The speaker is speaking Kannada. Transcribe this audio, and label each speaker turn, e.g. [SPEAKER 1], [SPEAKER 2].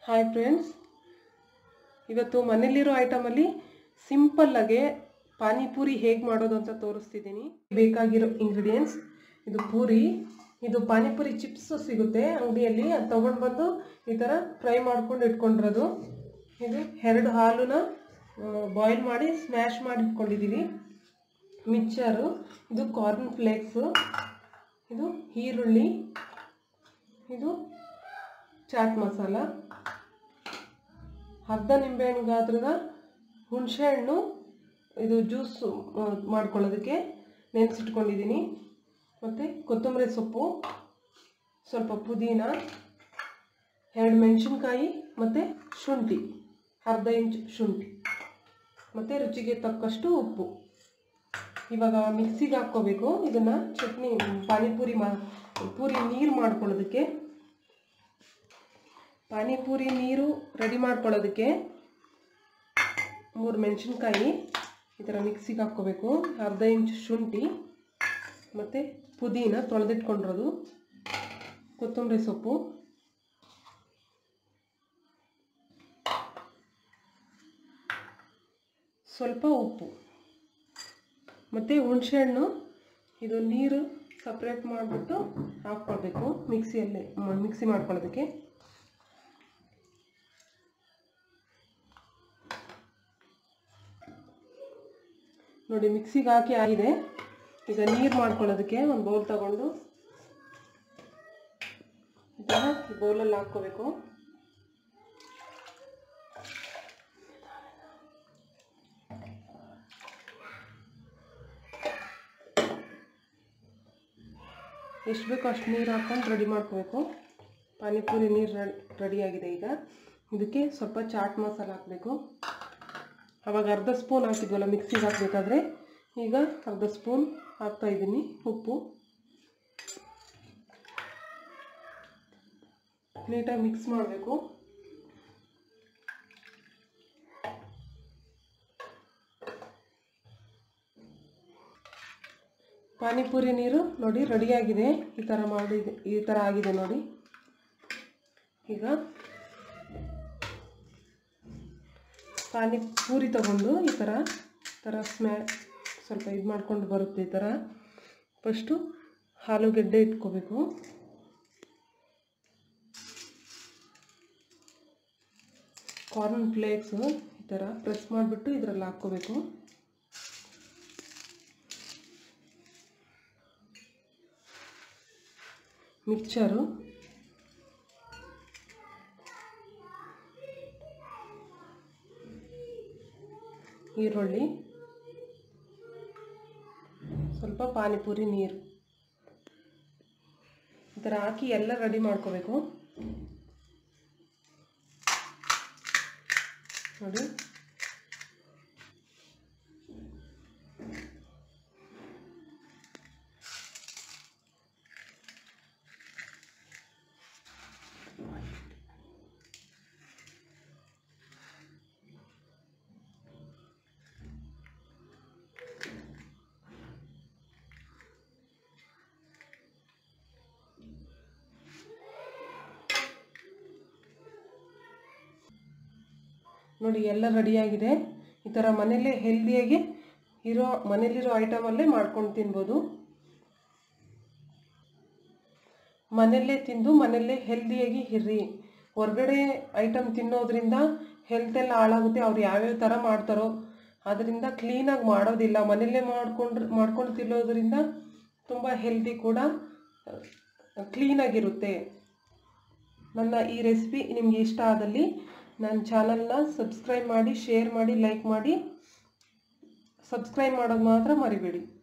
[SPEAKER 1] ಹಾಯ್ ಫ್ರೆಂಡ್ಸ್ ಇವತ್ತು ಮನೇಲಿರೋ ಐಟಮಲ್ಲಿ ಸಿಂಪಲ್ಲಾಗೆ ಪಾನಿಪೂರಿ ಹೇಗೆ ಮಾಡೋದು ಅಂತ ತೋರಿಸ್ತಿದ್ದೀನಿ ಬೇಕಾಗಿರೋ ಇಂಗ್ರೀಡಿಯೆಂಟ್ಸ್ ಇದು ಪೂರಿ ಇದು ಪಾನಿಪುರಿ ಚಿಪ್ಸ್ ಸಿಗುತ್ತೆ ಅಂಗಡಿಯಲ್ಲಿ ಅದು ತೊಗೊಂಡು ಬಂದು ಈ ಥರ ಫ್ರೈ ಮಾಡ್ಕೊಂಡು ಇಟ್ಕೊಂಡಿರೋದು ಇದು ಎರಡು ಹಾಲನ್ನ ಬಾಯ್ಲ್ ಮಾಡಿ ಸ್ಮ್ಯಾಶ್ ಮಾಡಿ ಇಟ್ಕೊಂಡಿದ್ದೀವಿ ಮಿಕ್ಚರು ಇದು ಕಾರ್ನ್ ಫ್ಲೇಕ್ಸು ಇದು ಈರುಳ್ಳಿ ಇದು ಚಾಟ್ ಮಸಾಲ ಅರ್ಧ ನಿಂಬೆಹಣ್ಣು ಗಾತ್ರದ ಹುಣಸೆಹಣ್ಣು ಇದು ಜ್ಯೂಸು ಮಾಡ್ಕೊಳ್ಳೋದಕ್ಕೆ ನೆನೆಸಿಟ್ಕೊಂಡಿದ್ದೀನಿ ಮತ್ತು ಕೊತ್ತಂಬರಿ ಸೊಪ್ಪು ಸ್ವಲ್ಪ ಪುದೀನ ಎರಡು ಮೆಣಸಿನ್ಕಾಯಿ ಮತ್ತು ಶುಂಠಿ ಅರ್ಧ ಇಂಚ್ ಶುಂಠಿ ಮತ್ತು ರುಚಿಗೆ ತಕ್ಕಷ್ಟು ಉಪ್ಪು ಇವಾಗ ಮಿಕ್ಸಿಗೆ ಹಾಕ್ಕೋಬೇಕು ಇದನ್ನು ಚಟ್ನಿ ಪಾನಿಪುರಿ ಮಾ ಪೂರಿ ನೀರು ಮಾಡ್ಕೊಳ್ಳೋದಕ್ಕೆ ಪಾನಿಪುರಿ ನೀರು ರೆಡಿ ಮಾಡ್ಕೊಳ್ಳೋದಕ್ಕೆ ಮೂರು ಮೆಣಸಿನ್ಕಾಯಿ ಈ ಥರ ಮಿಕ್ಸಿಗೆ ಹಾಕ್ಕೋಬೇಕು ಅರ್ಧ ಇಂಚ್ ಶುಂಠಿ ಮತ್ತು ಪುದೀನ ತೊಳೆದಿಟ್ಕೊಂಡಿರೋದು ಕೊತ್ತಂಬರಿ ಸೊಪ್ಪು ಸ್ವಲ್ಪ ಉಪ್ಪು ಮತ್ತು ಹುಣಸೆಹಣ್ಣು ಇದು ನೀರು ಸಪ್ರೇಟ್ ಮಾಡಿಬಿಟ್ಟು ಹಾಕ್ಕೊಳ್ಬೇಕು ಮಿಕ್ಸಿಯಲ್ಲಿ ಮಿಕ್ಸಿ ಮಾಡ್ಕೊಳ್ಳೋದಕ್ಕೆ ನೋಡಿ ಮಿಕ್ಸಿಗೆ ಹಾಕಿ ಆಗಿದೆ ಈಗ ನೀರು ಮಾಡ್ಕೊಳ್ಳೋದಕ್ಕೆ ಒಂದು ಬೌಲ್ ತಗೊಂಡು ಇದನ್ನು ಈ ಬೌಲಲ್ಲಿ ಹಾಕ್ಕೋಬೇಕು ಎಷ್ಟು ಬೇಕೋ ಅಷ್ಟು ನೀರು ಹಾಕ್ಕೊಂಡು ರೆಡಿ ಮಾಡ್ಕೋಬೇಕು ಪಾನಿಪುರಿ ನೀರು ರೆಡಿಯಾಗಿದೆ ಈಗ ಇದಕ್ಕೆ ಸ್ವಲ್ಪ ಚಾಟ್ ಮಸಾಲ ಹಾಕಬೇಕು ಅವಾಗ ಅರ್ಧ ಸ್ಪೂನ್ ಹಾಕಿದ್ವಲ್ಲ ಮಿಕ್ಸಿಗೆ ಹಾಕಬೇಕಾದ್ರೆ ಈಗ ಅರ್ಧ ಸ್ಪೂನ್ ಹಾಕ್ತಾಯಿದ್ದೀನಿ ಉಪ್ಪು ನೀಟಾಗಿ ಮಿಕ್ಸ್ ಮಾಡಬೇಕು ಪಾನಿಪುರಿ ನೀರು ನೋಡಿ ರೆಡಿಯಾಗಿದೆ ಈ ಥರ ಮಾಡಿದೆ ಈ ಥರ ಆಗಿದೆ ನೋಡಿ ಈಗ ಪಾನಿಪೂರಿ ತಗೊಂಡು ಈ ಥರ ಥರ ಸ್ಮ್ಯಾ ಸ್ವಲ್ಪ ಇದು ಮಾಡ್ಕೊಂಡು ಬರುತ್ತೆ ಈ ಥರ ಫಸ್ಟು ಆಲೂಗೆಡ್ಡೆ ಇಟ್ಕೋಬೇಕು ಕಾರ್ನ್ ಫ್ಲೇಕ್ಸು ಈ ಥರ ಪ್ರೆಸ್ ಮಾಡಿಬಿಟ್ಟು ಇದರಲ್ಲಿ ಹಾಕ್ಕೋಬೇಕು ಮಿಕ್ಚರು ಈರುಳ್ಳಿ ಸ್ವಲ್ಪ ಪಾನಿಪುರಿ ನೀರು ಈ ಥರ ಹಾಕಿ ಎಲ್ಲ ರೆಡಿ ಮಾಡ್ಕೋಬೇಕು ನೋಡಿ ನೋಡಿ ಎಲ್ಲ ರೆಡಿಯಾಗಿದೆ ಈ ಥರ ಮನೆಯಲ್ಲೇ ಹೆಲ್ದಿಯಾಗಿ ಇರೋ ಮನೇಲಿರೋ ಐಟಮಲ್ಲೇ ಮಾಡ್ಕೊಂಡು ತಿನ್ಬೋದು ಮನೆಯಲ್ಲೇ ತಿಂದು ಮನೆಯಲ್ಲೇ ಹೆಲ್ದಿಯಾಗಿ ಇರ್ರಿ ಹೊರಗಡೆ ಐಟಮ್ ತಿನ್ನೋದ್ರಿಂದ ಹೆಲ್ತ್ ಎಲ್ಲ ಹಾಳಾಗುತ್ತೆ ಅವ್ರು ಯಾವ್ಯಾವ ಥರ ಮಾಡ್ತಾರೋ ಅದರಿಂದ ಕ್ಲೀನಾಗಿ ಮಾಡೋದಿಲ್ಲ ಮನೆಯಲ್ಲೇ ಮಾಡ್ಕೊಂಡು ಮಾಡ್ಕೊಂಡು ತಿನ್ನೋದ್ರಿಂದ ತುಂಬ ಹೆಲ್ದಿ ಕೂಡ ಕ್ಲೀನಾಗಿರುತ್ತೆ ನನ್ನ ಈ ರೆಸಿಪಿ ನಿಮಗೆ ಇಷ್ಟ ಆದಲ್ಲಿ ನನ್ನ ಚಾನಲ್ನ ಸಬ್ಸ್ಕ್ರೈಬ್ ಮಾಡಿ ಶೇರ್ ಮಾಡಿ ಲೈಕ್ ಮಾಡಿ ಸಬ್ಸ್ಕ್ರೈಬ್ ಮಾಡೋದು ಮಾತ್ರ ಮರಿಬೇಡಿ